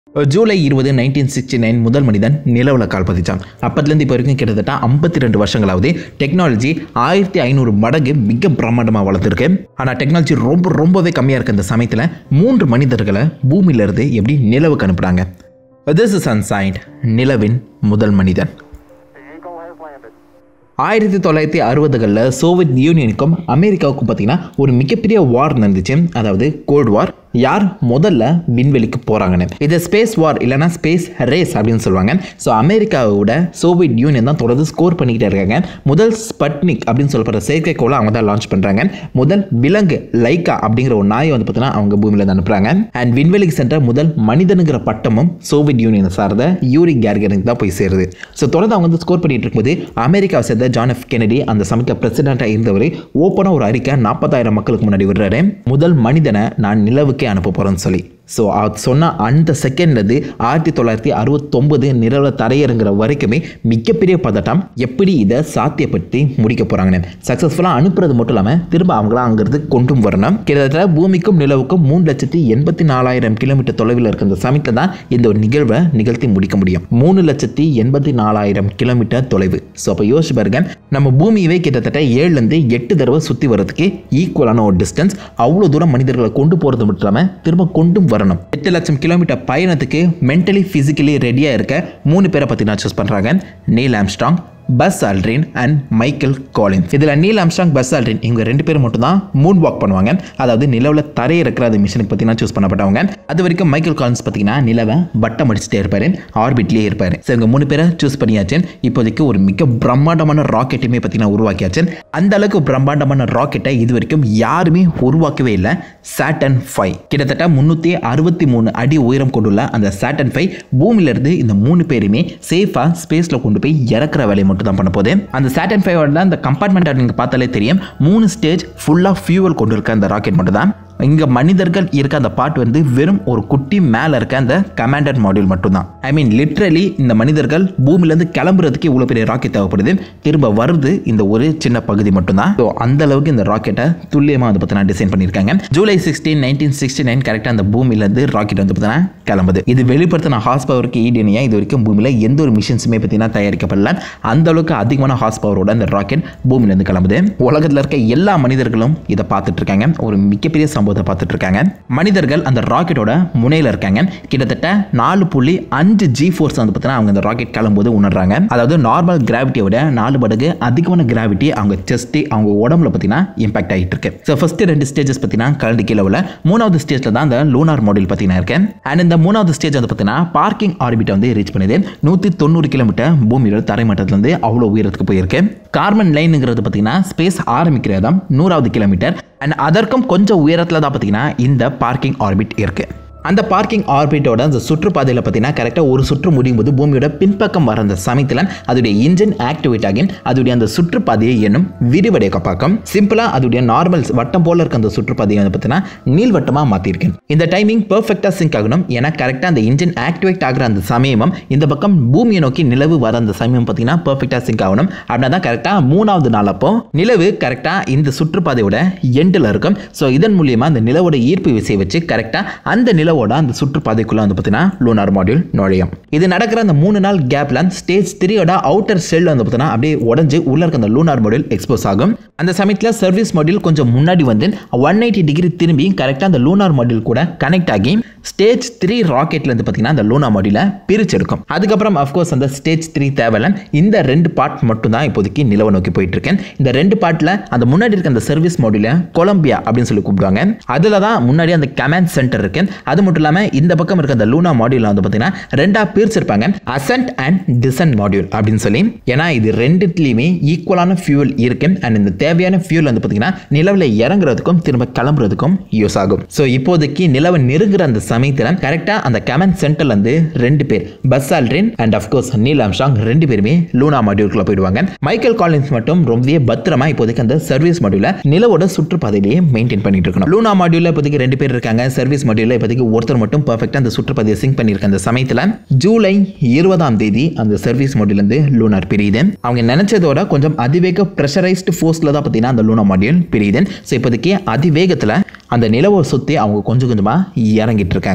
ஜூலை இருபது nineteen sixty nine முதல் மனிதன் நிலவில் கால் பதிச்சான் அப்பத்துலேருந்து இப்போ வரைக்கும் கிட்டத்தட்ட ஐம்பத்தி ரெண்டு வருஷங்களாவது டெக்னாலஜி ஆயிரத்தி ஐநூறு மடங்கு மிக பிரம்மாண்டமாக வளர்த்துருக்கு ஆனால் டெக்னாலஜி ரொம்ப ரொம்பவே கம்மியாக இருக்க இந்த சமயத்தில் மூன்று மனிதர்களை பூமியிலிருந்து எப்படி நிலவுக்கு அனுப்புகிறாங்க திஸ் இஸ் அன்சைன்ட் நிலவின் முதல் மனிதன் ஆயிரத்தி தொள்ளாயிரத்தி அறுபதுகளில் சோவியத் யூனியனுக்கும் அமெரிக்காவுக்கும் பார்த்தீங்கன்னா ஒரு மிகப்பெரிய வார் நடந்துச்சு அதாவது கோல்டு வார் யார் முதல்ல விண்வெளிக்கு போகிறாங்கன்னு இது ஸ்பேஸ் வார் இல்லைனா ஸ்பேஸ் ரேஸ் அப்படின்னு சொல்லுவாங்க ஸோ அமெரிக்காவோட சோவியத் யூனியன் தான் தொடர்ந்து ஸ்கோர் பண்ணிக்கிட்டே இருக்காங்க முதல் ஸ்பட்னிக் அப்படின்னு சொல்லப்படுற செயற்கைக்கோளை அவங்க தான் லான்ச் பண்ணுறாங்க முதல் விலங்கு லைக்கா அப்படிங்கிற ஒரு நாயை வந்து பார்த்தீங்கன்னா அவங்க பூமியில் இருந்து அனுப்புகிறாங்க அண்ட் விண்வெளிக்கு சென்ற முதல் மனிதனுங்கிற பட்டமும் சோவியத் யூனியனை சார்ந்த யூரி கேர்கனுக்கு தான் போய் சேருது ஸோ தொடர்ந்து அவங்க வந்து ஸ்கோர் பண்ணிட்டு இருக்கும்போது அமெரிக்காவை சேர்ந்த ஜான் எஃப் கெனடி அந்த சமயத்தில் பிரசிடென்ட்டாக இருந்தவர் ஓப்பனாக ஒரு அறிக்கை நாற்பதாயிரம் மக்களுக்கு முன்னாடி விடுறாரு முதல் மனிதனை நான் நிலவுக்கே அனுப்ப போகிறேன்னு சொல்லி ஸோ அது சொன்ன அந்த செகண்ட்லேருந்து ஆயிரத்தி தொள்ளாயிரத்தி அறுபத்தொம்பது நிலவில் தரையிறங்குற வரைக்குமே மிகப்பெரிய பதட்டம் எப்படி இதை சாத்தியப்படுத்தி முடிக்க போகிறாங்கன்னு சக்ஸஸ்ஃபுல்லாக அனுப்புறது மட்டும் இல்லாமல் திரும்ப அவங்களாம் அங்கிருந்து கொண்டும் வரணும் கிட்டத்தட்ட பூமிக்கும் நிலவுக்கும் மூணு லட்சத்தி எண்பத்தி நாலாயிரம் கிலோமீட்டர் தொலைவில் இருக்க இந்த சமயத்தில் தான் இந்த ஒரு நிகழ்வை நிகழ்த்தி முடிக்க முடியும் மூணு லட்சத்தி எண்பத்தி நாலாயிரம் கிலோமீட்டர் தொலைவு ஸோ அப்போ யோசிச்சு பாருங்க நம்ம பூமியவே கிட்டத்தட்ட ஏழுலேருந்து எட்டு தடவை சுற்றி வரதுக்கு ஈக்குவலான ஒரு டிஸ்டன்ஸ் அவ்வளோ தூரம் மனிதர்களை கொண்டு போகிறது மட்டும் இல்லாமல் திரும்ப கொண்டும் வரணும் எட்டு லட்சம் கிலோமீட்டர் பயணத்துக்கு மென்டலி ஃபிசிக்கலி ரெடியாக இருக்க மூணு பேரை பற்றி நான் சூஸ் பண்ணுறாங்க Neil Armstrong Buzz Aldrin and Michael Collins இதில் நீல் ஆம்ஸ்ட்ராங் பஸ் ஆல்ட்ரின் இவங்க ரெண்டு பேரும் மட்டும் தான் மூன் வாக் பண்ணுவாங்க அதாவது நிலவில் தரையிறக்கிற அந்த மிஷனுக்கு பார்த்தீங்கன்னா சூஸ் பண்ணப்பட்டவங்க அது வரைக்கும் மைக்கேல் காலின்ஸ் பார்த்தீங்கன்னா நிலவை வட்டம் அடிச்சுட்டே இருப்பார் ஆர்பிட்லேயே இருப்பார் ஸோ இவங்க மூணு பேரை சூஸ் பண்ணியாச்சு இப்போதைக்கு ஒரு மிக பிரம்மாண்டமான ராக்கெட்டுமே பார்த்தீங்கன்னா உருவாக்கியாச்சு அந்த அளவுக்கு பிரம்மாண்டமான ராக்கெட்டை இது வரைக்கும் யாருமே உருவாக்கவே இல்லை சாட்டன் ஃபைவ் கிட்டத்தட்ட முந்நூற்றி அறுபத்தி மூணு அடி உயரம் கொண்டுள்ள அந்த சாட்டன் ஃபைவ் பூமியிலிருந்து இந்த மூணு பேருமே சேஃபாக ஸ்பேஸில் கொண்டு போய் இறக்குற வேலையை மட்டும் தான் பண்ண போகுது அந்த சாட்டன் ஃபைவோட அந்த கம்பார்ட்மெண்ட்டை நீங்கள் பார்த்தாலே தெரியும் மூணு ஸ்டேஜ் ஃபுல்லாக ஃபியூவல் கொண்டு இருக்க அந்த ராக்கெட் மட்டும் தான் இங்கே மனிதர்கள் இருக்க அந்த பார்ட் வந்து வெறும் ஒரு குட்டி மேலே இருக்க அந்த கமாண்டர் மாடியூல் மட்டும்தான் ஐ மீன் லிட்ரலி இந்த மனிதர்கள் பூமியிலேருந்து கிளம்புறதுக்கு இவ்வளோ பெரிய ராக்கெட் தேவைப்படுது திரும்ப வருது இந்த ஒரு சின்ன பகுதி மட்டும்தான் ஸோ அந்த அளவுக்கு இந்த ராக்கெட்டை துல்லியமாக வந்து பார்த்தீங்கன்னா டிசைன் பண்ணியிருக்காங்க July sixteen nineteen sixty nine கரெக்டாக அந்த பூமியிலேருந்து ராக்கெட் வந்து பார்த்தீங்கன்னா கிளம்புது இது வெளிப்படுத்தின ஹார்ஸ் பவருக்கு ஈடியனையாக இது வரைக்கும் பூமியில் எந்த ஒரு மிஷின்ஸுமே பார்த்தீங்கன்னா தயாரிக்கப்படல அந்த அளவுக்கு அதிகமான ஹார்ஸ் பவரோட அந்த ராக்கெட் பூமியிலேருந்து கிளம்புது உலகத்தில் இருக்க எல்லா மனிதர்களும் இதை பார்த்துட்டு இருக்காங்க ஒரு மிகப்பெரிய சம்பவத்தை பார்த்துட்டு இருக்காங்க மனிதர்கள் அந்த ராக்கெட்டோட முனையில் இருக்காங்க கிட்டத்தட்ட நாலு புள்ளி அஞ்சு ஜி ஃபோர்ஸ் வந்து பார்த்தீங்கன்னா அவங்க அந்த ராக்கெட் கிளம்பும்போது உணர்றாங்க அதாவது நார்மல் கிராவிட்டியை விட நாலு மடங்கு அதிகமான கிராவிட்டி அவங்க செஸ்ட் அவங்க உடம்புல பார்த்தீங்கன்னா இம்பாக்ட் ஆகிட்டு இருக்கு ஸோ ஃபர்ஸ்ட் ரெண்டு ஸ்டேஜஸ் பார்த்தீங்கன்னா கலந்து கீழே உள்ள மூணாவது ஸ்டேஜில் தான் அந்த லூனார் மாடல் பார்த்தீங்கன்னா இருக்கு அண்ட் இந்த மூணாவது ஸ்டேஜ் வந்து பார்த்தீங்கன்னா பார்க்கிங் ஆர்பிட்டை வந்து ரீச் பண்ணுது நூற்றி தொண்ணூறு கிலோமீட்டர் பூமியோட தரைமட்டத்திலேருந்து அவ்வளோ உயரத்துக்கு போயிருக்கு கார்பன் லைனுங்கிறது பார்த்தீங்கன்னா ஸ்பேஸ் ஆரம்பிக்கிற இடம் நூறாவது கிலோமீட்டர் அண்ட் அதற்கும் கொஞ்சம் உயரத்தில் தான் பார்த்தீங்கன்னா இந்த பார்க்கிங் ஆர்பிட் இருக்குது அந்த பார்க்கிங் ஆர்பிட்டோட அந்த சுற்றுப்பாதையில் பார்த்தீங்கன்னா கரெக்டாக ஒரு சுற்று முடியும் போது பூமியோட பின்பக்கம் வர அந்த சமயத்தில் அதோடைய இன்ஜின் ஆக்டிவேட் ஆகி அதோடைய அந்த சுற்றுப்பாதையை என்னும் விரிவடைய பார்க்கும் சிம்பிளாக அதோடைய நார்மல் வட்டம் போல இருக்க அந்த சுற்றுப்பாதையை வந்து பார்த்தீங்கன்னா நீள்வட்டமாக மாற்றிருக்கேன் இந்த டைமிங் பர்ஃபெக்டாக சிங்க் ஆகணும் ஏன்னா கரெக்டாக அந்த இன்ஜின் ஆக்டிவேட் ஆகிற அந்த சமயமும் இந்த பக்கம் பூமியை நோக்கி நிலவு வர அந்த சமயம் பார்த்தீங்கன்னா பர்ஃபெக்டாக சிங்க் ஆகணும் அப்படின்னா தான் கரெக்டாக மூணாவது நாள் அப்போ நிலவு கரெக்டாக இந்த சுற்றுப்பாதையோட எண்டில் இருக்கும் ஸோ இதன் மூலியமாக அந்த நிலவோட ஈர்ப்பு விசையை வச்சு கரெக்டாக அந்த நில நிலவோட அந்த சுற்றுப்பாதைக்குள்ள வந்து பார்த்தீங்கன்னா லூனார் மாடியூல் நுழையும் இது நடக்கிற அந்த மூணு நாள் கேப்ல ஸ்டேஜ் த்ரீயோட அவுட்டர் செல் வந்து பார்த்தீங்கன்னா அப்படியே உடஞ்சு உள்ள இருக்க அந்த லூனார் மாடியூல் எக்ஸ்போஸ் ஆகும் அந்த சமயத்தில் சர்வீஸ் மாடியூல் கொஞ்சம் முன்னாடி வந்து ஒன் எயிட்டி டிகிரி திரும்பி கரெக்டாக அந்த லூனார் மாடியூல் கூட கனெக்ட் ஆகி ஸ்டேஜ் த்ரீ ராக்கெட்ல இருந்து பார்த்தீங்கன்னா அந்த லூனா மாடியூலை பிரிச்செடுக்கும் அதுக்கப்புறம் அஃப்கோர்ஸ் அந்த ஸ்டேஜ் த்ரீ தேவையில்ல இந்த ரெண்டு பார்ட் மட்டும் தான் இப்போதைக்கு நிலவை நோக்கி போயிட்டு இருக்கேன் இந்த ரெண்டு பார்ட்டில் அந்த முன்னாடி இருக்க அந்த சர்வீஸ் மாடியூலை கொலம்பியா அப்படின்னு சொல்லி கூப்பிடுவாங்க அதில் தான் முன்னாடி அந்த கமாண்ட் சென்டர் இருக்கு அது மட்டும் இல்லாமல் இந்த பக்கம் இருக்க அந்த லூனா மாடியூல் வந்து பார்த்தீங்கன்னா ரெண்டா பிரிச்சிருப்பாங்க அசன்ட் அண்ட் டிசன்ட் மாடியூல் அப்படின்னு சொல்லி ஏன்னா இது ரெண்டுத்துலேயுமே ஈக்குவலான ஃபியூல் இருக்கு அண்ட் இந்த தேவையான ஃபியூல் வந்து பார்த்தீங்கன்னா நிலவில் இறங்குறதுக்கும் திரும்ப கிளம்புறதுக்கும் யூஸ் ஆகும் ஸோ இப்போதைக்கு நிலவை நெருங்குற அந்த சமயத்தில் கரெக்டாக அந்த கமெண்ட் சென்டர்ல இருந்து ரெண்டு பேர் Buzz Aldrin and of course Neil Armstrong ரெண்டு பேருமே லூனா மாடியூலுக்குள்ள போயிடுவாங்க மைக்கேல் காலின்ஸ் மட்டும் ரொம்பவே பத்திரமா இப்போதைக்கு அந்த சர்வீஸ் மாடியூல நிலவோட சுற்றுப்பாதையிலேயே மெயின்டைன் பண்ணிட்டு இருக்கணும் லூனா மாடியூல இப்போதைக்கு ரெண்டு பேர் இருக்காங்க சர்வீஸ் மாடியூல இப்போதைக்கு ஒருத்தர் மட்டும் பர்ஃபெக்டாக அந்த சுற்றுப்பாதையை சிங்க் பண்ணியிருக்க அந்த சமயத்தில் ஜூலை இருபதாம் தேதி அந்த சர்வீஸ் மாடியூலேருந்து லூனார் பிரியுது அவங்க நினைச்சதோட கொஞ்சம் அதிவேக ப்ரெஷரைஸ்டு ஃபோர்ஸில் தான் பார்த்தீங்கன்னா அந்த லூனா மாடியூல் பிரியுது ஸோ இப்போதைக்கு அதிவேகத்தில் அந்த நிலவை சுற்றி அவங்க கொஞ்சம் கொஞ்சமாக இறங்கிட்டு இருக்காங்க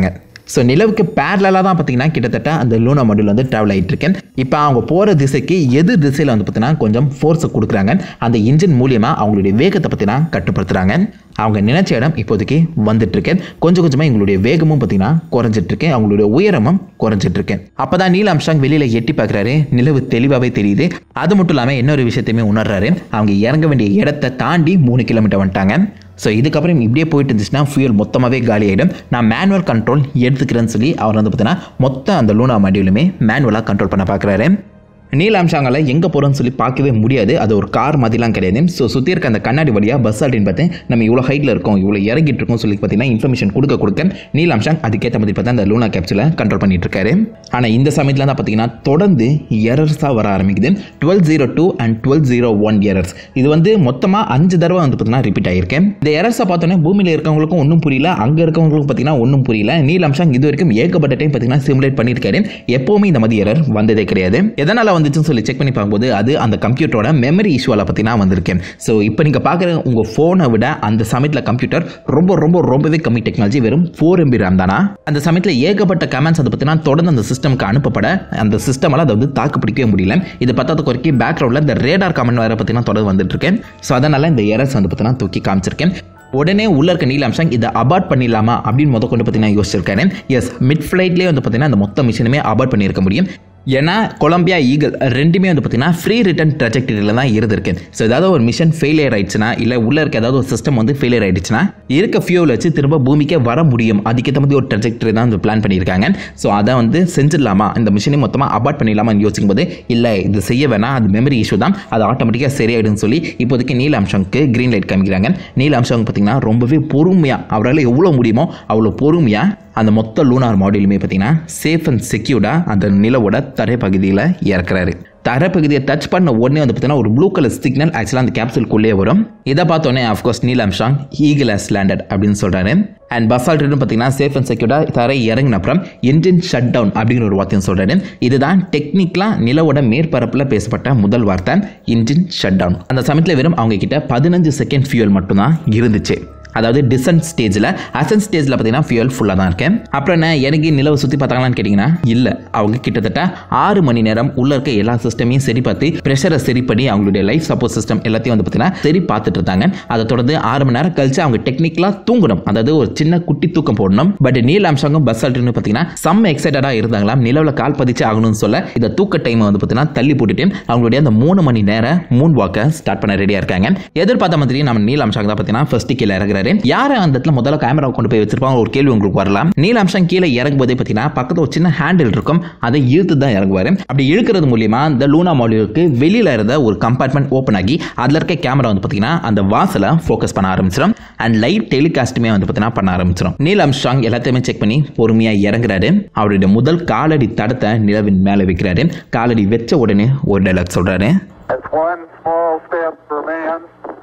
ஸோ நிலவுக்கு பேரலாக தான் பார்த்தீங்கன்னா கிட்டத்தட்ட அந்த லூனா மாடியூல் வந்து ட்ராவல் ஆகிட்டு இருக்கேன் இப்போ அவங்க போகிற திசைக்கு எது திசையில் வந்து பார்த்தீங்கன்னா கொஞ்சம் ஃபோர்ஸை கொடுக்குறாங்க அந்த இன்ஜின் மூலியமாக அவங்களுடைய வேகத்தை பார்த்தீங்கன்னா கட்டுப்படுத்துகிறாங்க அவங்க நினைச்ச இடம் இப்போதைக்கு வந்துட்டு இருக்கேன் கொஞ்சம் கொஞ்சமாக எங்களுடைய வேகமும் பார்த்தீங்கன்னா குறைஞ்சிட்டு இருக்கேன் அவங்களுடைய உயரமும் குறைஞ்சிட்டு இருக்கேன் அப்போ தான் நீல் அம்சாங் வெளியில் எட்டி பார்க்குறாரு நிலவு தெளிவாகவே தெரியுது அது மட்டும் இல்லாமல் இன்னொரு விஷயத்தையுமே உணர்றாரு அவங்க இறங்க வேண்டிய இடத்தை தாண்டி மூணு கிலோமீட்டர் வந்துட்டாங்க ஸோ இதுக்கப்புறம் இப்படியே போயிட்டு இருந்துச்சுன்னா ஃபியூல் மொத்தமாகவே காலி ஆகிடும் நான் மேனுவல் கண்ட்ரோல் எடுத்துக்கிறேன்னு சொல்லி அவர் வந்து பார்த்தீங்கன்னா மொத்த அந்த லூனா மாடியூலுமே மேனுவலாக கண்ட்ரோல் பண்ண பார்க்குறாரு நீல் ஆம்ஷாங்கால எங்கே போகிறோம்னு சொல்லி பார்க்கவே முடியாது அது ஒரு கார் மாதிரிலாம் கிடையாது ஸோ சுற்றி இருக்க அந்த கண்ணாடி வழியாக பஸ் அப்படின்னு பார்த்து நம்ம இவ்வளோ ஹைட்டில் இருக்கோம் இவ்வளோ இறங்கிட்டு இருக்கோம் சொல்லி பார்த்தீங்கன்னா இன்ஃபர்மேஷன் கொடுக்க கொடுக்க நீல் ஆம்ஷாங் அதுக்கேற்ற மாதிரி பார்த்தா அந்த லூனா கேப்சூலை கண்ட்ரோல் பண்ணிட்டு இருக்காரு ஆனால் இந்த சமயத்தில் தான் பார்த்தீங்கன்னா தொடர்ந்து எரர்ஸாக வர ஆரம்பிக்குது twelve zero two and twelve zero one errors இது வந்து மொத்தமாக அஞ்சு தடவை வந்து பார்த்தீங்கன்னா ரிப்பீட் ஆகிருக்கேன் இந்த எரர்ஸை பார்த்தோன்னே பூமியில் இருக்கவங்களுக்கும் ஒன்றும் புரியல அங்கே இருக்கவங்களுக்கும் பார்த்தீங்கன்னா ஒன்றும் புரியல நீல் அம்சாங் இது வரைக்கும் ஏகப்பட்ட டைம் பார்த்தீங்கன்னா சிமுலேட் பண்ணியிருக்காரு எப்போவுமே இந்த மாதிரி எரர் வந்ததே கிடையாது எதனால் வந்துச்சுன்னு சொல்லி செக் பண்ணி பார்க்கும்போது அது அந்த கம்ப்யூட்டரோட மெமரி இஷ்யூவால் பார்த்தீங்கன்னா வந்திருக்கேன் ஸோ இப்போ நீங்கள் பார்க்குற உங்கள் ஃபோனை விட அந்த சமயத்தில் கம்ப்யூட்டர் ரொம்ப ரொம்ப ரொம்பவே கம்மி டெக்னாலஜி வெறும் ஃபோர் எம்பி ரேம் தானா அந்த சமயத்தில் ஏகப்பட்ட கமெண்ட்ஸ் அதை பார்த்தீங்கன்னா தொடர்ந்து அந்த சிஸ்டம்க்கு அனுப்பப்பட அந்த சிஸ்டமால் அதை வந்து தாக்கு பிடிக்கவே முடியல இது பத்தாத குறைக்கி பேக்ரவுண்டில் இந்த ரேடார் கமெண்ட் வேறு பார்த்தீங்கன்னா தொடர்ந்து வந்துட்டு இருக்கேன் ஸோ அதனால் இந்த எரர்ஸ் வந்து பார்த்தீங்கன்னா தூக்கி காமிச்சிருக்கேன் உடனே உள்ள இருக்க நீல் அம்சங் இதை அபார்ட் பண்ணிடலாமா அப்படின்னு முத கொண்டு பார்த்தீங்கன்னா யோசிச்சிருக்காரு எஸ் மிட் ஃப்ளைட்லேயே வந்து பார்த்தீங்கன்னா அந்த மொத்த மிஷினுமே அபார்ட் பண்ணியிருக்க முடியும் ஏன்னா கொலம்பியா ஈகிள் ரெண்டுமே வந்து பார்த்தீங்கன்னா ஃப்ரீ ரிட்டர்ன் ட்ரஜெக்டரியில் தான் இருந்திருக்கு ஸோ ஏதாவது ஒரு மிஷன் ஃபெயிலியர் ஆயிடுச்சுன்னா இல்லை உள்ள இருக்க ஏதாவது ஒரு சிஸ்டம் வந்து ஃபெயிலியர் ஆயிடுச்சுன்னா இருக்க ஃபியூல் வச்சு திரும்ப பூமிக்கே வர முடியும் அதுக்கேற்ற மாதிரி ஒரு ட்ரஜெக்டரி தான் வந்து பிளான் பண்ணியிருக்காங்க ஸோ அதை வந்து செஞ்சிடலாமா இந்த மிஷினை மொத்தமாக அபார்ட் பண்ணிடலாமான்னு யோசிக்கும் போது இல்லை இது செய்ய வேணாம் அது மெமரி இஷ்யூ தான் அது ஆட்டோமேட்டிக்காக சரியாயிடும்னு சொல்லி இப்போதைக்கு நீல் அம்சங்க்கு க்ரீன் லைட் காமிக்கிறாங்க நீல் அம்சங் பார்த்தீங்கன்னா ரொம்பவே பொறுமையாக அவரால் எவ்வளோ முடியுமோ அவ்வளோ பொறுமையாக அந்த மொத்த லூனார் மாடியூலுமே பார்த்தீங்கன்னா சேஃப் அண்ட் செக்யூர்டாக அந்த நிலவோட தரைப்பகுதியில் இறக்குறாரு தரைப்பகுதியை டச் பண்ண உடனே வந்து பார்த்தீங்கன்னா ஒரு ப்ளூ கலர் சிக்னல் ஆக்சுவலாக அந்த கேப்சூல்குள்ளே வரும் இதை பார்த்தோன்னே அஃப்கோர்ஸ் நீல் அம்ஷாங் ஈகிள் ஹஸ் லேண்டட் அப்படின்னு சொல்கிறாரு அண்ட் பஸ் ஆல்ரெடி பார்த்தீங்கன்னா சேஃப் அண்ட் செக்யூர்டாக தரை இறங்கின அப்புறம் என்ஜின் ஷட் டவுன் அப்படிங்கிற ஒரு வார்த்தையும் சொல்கிறாரு இதுதான் டெக்னிக்கலாக நிலவோட மேற்பரப்பில் பேசப்பட்ட முதல் வார்த்தை இன்ஜின் ஷட் டவுன் அந்த சமயத்தில் வெறும் அவங்க கிட்ட பதினஞ்சு செகண்ட் ஃபியூல் மட்டும்தான் இருந்துச்சு அதாவது டிசன்ட் ஸ்டேஜில் அசன்ட் ஸ்டேஜில் பார்த்தீங்கன்னா ஃபியூல் ஃபுல்லாக தான் இருக்கேன் அப்புறம் என்ன எனக்கு நிலவை சுற்றி பார்த்தாங்களான்னு கேட்டிங்கன்னா இல்லை அவங்க கிட்டத்தட்ட ஆறு மணி நேரம் உள்ளே இருக்க எல்லா சிஸ்டமையும் சரி பார்த்து ப்ரெஷரை சரி பண்ணி அவங்களுடைய லைஃப் சப்போர்ட் சிஸ்டம் எல்லாத்தையும் வந்து பார்த்தீங்கன்னா சரி பார்த்துட்டு இருந்தாங்க அதை தொடர்ந்து ஆறு மணி நேரம் கழிச்சு அவங்க டெக்னிக்கலாக தூங்கணும் அதாவது ஒரு சின்ன குட்டி தூக்கம் போடணும் பட் நீல் அம்சங்கும் பஸ் ஆல்ட்ரின்னு பார்த்தீங்கன்னா செம்ம எக்ஸைட்டடாக இருந்தாங்களாம் நிலவில் கால் பதிச்சு ஆகணும்னு சொல்ல இந்த தூக்க டைமை வந்து பார்த்தீங்கன்னா தள்ளி போட்டுட்டு அவங்களுடைய அந்த மூணு மணி நேரம் மூன் வாக்கை ஸ்டார்ட் பண்ண ரெடியாக இருக்காங்க எதிர்பார்த்த மாதிரி நம்ம நீல் அம்சங் தான் பார்த்தீங்கன்னா ஃபர்ஸ்ட் கீழே இறங்குறாரு யார் அந்த இடத்துல முதல்ல கேமரா கொண்டு போய் வச்சிருப்பாங்க ஒரு கேள்வி உங்களுக்கு வரலாம் நீல் அம்சம் கீழே இறங்கும் போதே பார்த்தீங்கன்னா பக்கத்தில் ஒரு சின்ன ஹேண்டில் இருக்கும் அதை இழுத்து தான் இறங்குவார் அப்படி இழுக்கிறது மூலியமா இந்த லூனா மாடியூலுக்கு வெளியில் இருந்த ஒரு கம்பார்ட்மெண்ட் ஓப்பன் ஆகி அதில் இருக்க கேமரா வந்து பார்த்தீங்கன்னா அந்த வாசலை ஃபோக்கஸ் பண்ண ஆரம்பிச்சிடும் அண்ட் லைவ் டெலிகாஸ்ட்டுமே வந்து பார்த்தீங்கன்னா பண்ண ஆரம்பிச்சிடும் நீல் அம்ஸ்ட்ராங் எல்லாத்தையுமே செக் பண்ணி பொறுமையாக இறங்குறாரு அவருடைய முதல் காலடி தடத்தை நிலவின் மேலே வைக்கிறாரு காலடி வச்ச உடனே ஒரு டைலாக் சொல்கிறாரு It's one small step for man,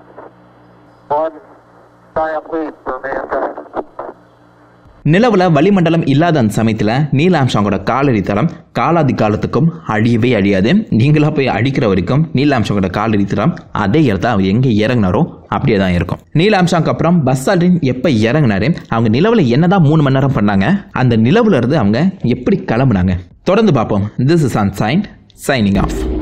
one giant leap for mankind. நிலவுல வளிமண்டலம் இல்லாத அந்த சமயத்தில் நீல் ஆம்ஸ்ட்ராங்கோட காலடி தளம் காலாதி காலத்துக்கும் அழியவே அழியாது நீங்களா போய் அடிக்கிற வரைக்கும் நீல் ஆம்ஸ்ட்ராங்கோட காலடி தளம் அதே இடத்த அவர் எங்கே இறங்கினாரோ அப்படியே தான் இருக்கும் நீல் ஆம்ஸ்ட்ராங்க்கு அப்புறம் பஸ் ஆல்ரின் எப்போ இறங்கினாரு அவங்க நிலவில் என்னதான் மூணு மணி நேரம் பண்ணாங்க அந்த நிலவுல இருந்து அவங்க எப்படி கிளம்புனாங்க தொடர்ந்து பார்ப்போம் this is on sign signing of